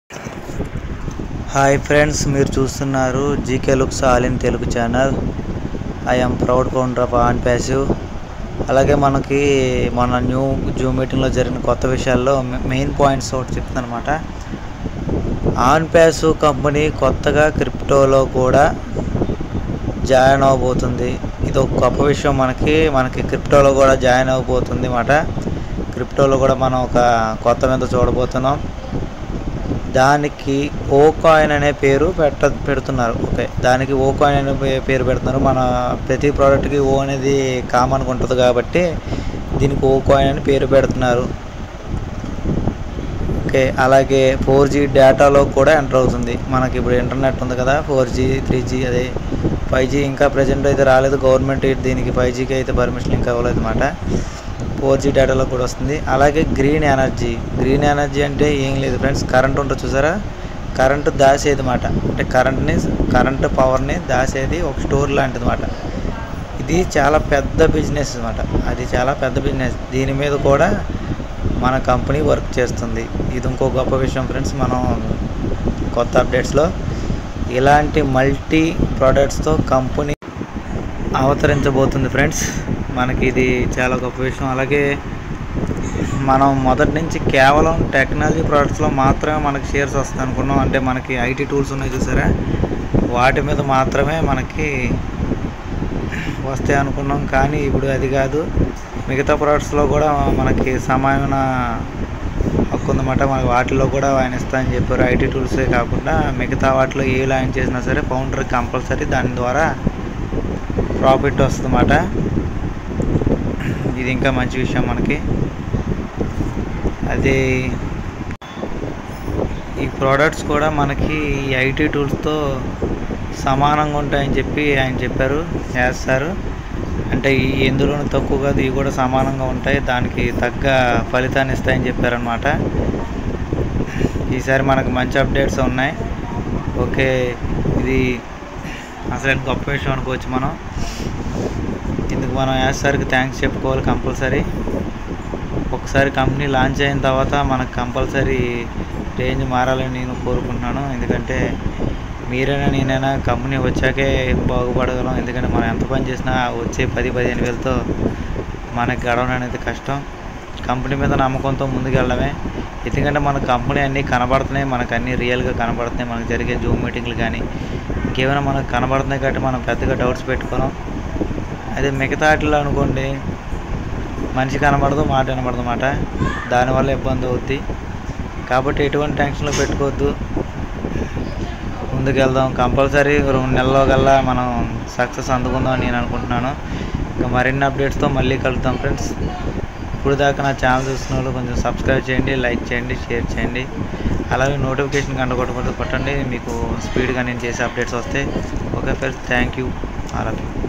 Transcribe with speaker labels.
Speaker 1: hi friends మీరు చూస్తున్నారు GK looks all in Telugu channel I'm proud founder of on passive అలాగే మనకి మన న్యూ జూమ్ మీటింగ్లో జరిగిన కొత్త విషయాల్లో మెయిన్ పాయింట్స్ ఒకటి చెప్తాను అనమాట ఆన్ ప్యాసివ్ కంపెనీ కొత్తగా క్రిప్టోలో కూడా జాయిన్ అవ్వబోతుంది ఇది ఒక గొప్ప విషయం మనకి మనకి క్రిప్టోలో కూడా జాయిన్ అవ్వబోతుంది అన్నమాట క్రిప్టోలో కూడా మనం ఒక కొత్త మీద చూడబోతున్నాం దానికి ఓ కాయిన్ అనే పేరు పెట్ట పెడుతున్నారు ఓకే దానికి ఓ కాయిన్ అనే పే- పేరు పెడుతున్నారు మన ప్రతి ప్రోడక్ట్కి ఓ అనేది కామన్గా ఉంటుంది కాబట్టి దీనికి ఓ కాయిన్ అని పేరు పెడుతున్నారు ఓకే అలాగే ఫోర్ జీ డేటాలో కూడా ఎంటర్ అవుతుంది మనకి ఇప్పుడు ఇంటర్నెట్ ఉంది కదా ఫోర్ జీ త్రీ జీ అదే ఫైవ్ జీ ఇంకా ప్రజెంట్ అయితే రాలేదు గవర్నమెంట్ దీనికి ఫైవ్ జీకి అయితే పర్మిషన్ ఇంకా ఇవ్వలేదు అనమాట ఫోర్ జీ డేటాలో కూడా వస్తుంది అలాగే గ్రీన్ ఎనర్జీ గ్రీన్ ఎనర్జీ అంటే ఏం లేదు ఫ్రెండ్స్ కరెంట్ ఉంటుంది చూసారా కరెంటు దాసేది మాట అంటే కరెంట్ని కరెంట్ పవర్ని దాసేది ఒక స్టోర్ లాంటిది మాట ఇది చాలా పెద్ద బిజినెస్ అనమాట అది చాలా పెద్ద బిజినెస్ దీని మీద కూడా మన కంపెనీ వర్క్ చేస్తుంది ఇది ఇంకో గొప్ప విషయం ఫ్రెండ్స్ మనం కొత్త అప్డేట్స్లో ఇలాంటి మల్టీ ప్రోడక్ట్స్తో కంపెనీ అవతరించబోతుంది ఫ్రెండ్స్ మనకి ఇది చాలా గొప్ప విషయం అలాగే మనం మొదటి నుంచి కేవలం టెక్నాలజీ ప్రోడక్ట్స్లో మాత్రమే మనకి షేర్స్ వస్తాయి అనుకున్నాం అంటే మనకి ఐటీ టూల్స్ ఉన్నాయి చూసారా వాటి మీద మాత్రమే మనకి వస్తాయి అనుకున్నాం కానీ ఇప్పుడు అది కాదు మిగతా ప్రోడక్ట్స్లో కూడా మనకి సమాన హక్కు ఉందన్నమాట మనకి వాటిలో కూడా ఆయన ఇస్తా అని చెప్పారు ఐటీ టూల్సే కాకుండా మిగతా వాటిలో ఏ లాంచ్ చేసినా సరే ఫౌండర్ కంపల్సరీ దాని ద్వారా ప్రాఫిట్ వస్తుందన్నమాట ఇది ఇంకా మంచి విషయం మనకి అదే ఈ ప్రోడక్ట్స్ కూడా మనకి ఈ ఐటీ టూల్స్తో సమానంగా ఉంటాయని చెప్పి ఆయన చెప్పారు చేస్తారు అంటే ఈ ఎందులోనూ తక్కువ కాదు ఇవి కూడా సమానంగా ఉంటాయి దానికి తగ్గ ఫలితాన్ని ఇస్తాయని చెప్పారనమాట ఈసారి మనకు మంచి అప్డేట్స్ ఉన్నాయి ఓకే ఇది అసలు గొప్ప విషయం అనుకోవచ్చు మనం ఇందుకు మనం యాసారికి థ్యాంక్స్ చెప్పుకోవాలి కంపల్సరీ ఒకసారి కంపెనీ లాంచ్ అయిన తర్వాత మనకు కంపల్సరీ రేంజ్ మారాలని నేను కోరుకుంటున్నాను ఎందుకంటే మీరైనా నేనైనా కంపెనీ వచ్చాకే బాగుపడగలం ఎందుకంటే మనం ఎంత పని చేసినా వచ్చే పది పదిహేను వేలతో మనకి గడవడం అనేది కష్టం కంపెనీ మీద నమ్మకంతో ముందుకెళ్ళడమే ఎందుకంటే మన కంపెనీ అన్నీ కనబడుతున్నాయి మనకు అన్నీ రియల్గా కనబడుతున్నాయి మనకు జరిగే జూమ్ మీటింగ్లు కానీ ఇంకేమైనా మనకు కనబడుతున్నాయి కాబట్టి మనం పెద్దగా డౌట్స్ పెట్టుకోవడం అదే మిగతా వాటిలో అనుకోండి మనిషి కనబడదు మాట వినబడదు మాట దానివల్ల ఇబ్బంది అవుద్ది కాబట్టి ఎటువంటి టెన్షన్లో పెట్టుకోవద్దు ముందుకెళ్దాం కంపల్సరీ రెండు నెలల్లో కల్లా మనం సక్సెస్ అందుకుందాం అని నేను అనుకుంటున్నాను ఇంకా మరిన్ని అప్డేట్స్తో మళ్ళీ కలుద్దాం ఫ్రెండ్స్ ఇప్పుడు దాకా నా ఛానల్ చూస్తున్న వాళ్ళు కొంచెం సబ్స్క్రైబ్ చేయండి లైక్ చేయండి షేర్ చేయండి అలాగే నోటిఫికేషన్ గంట కొట్టకుండా కొట్టండి మీకు స్పీడ్గా నేను చేసే అప్డేట్స్ వస్తాయి okay friends thank you all of you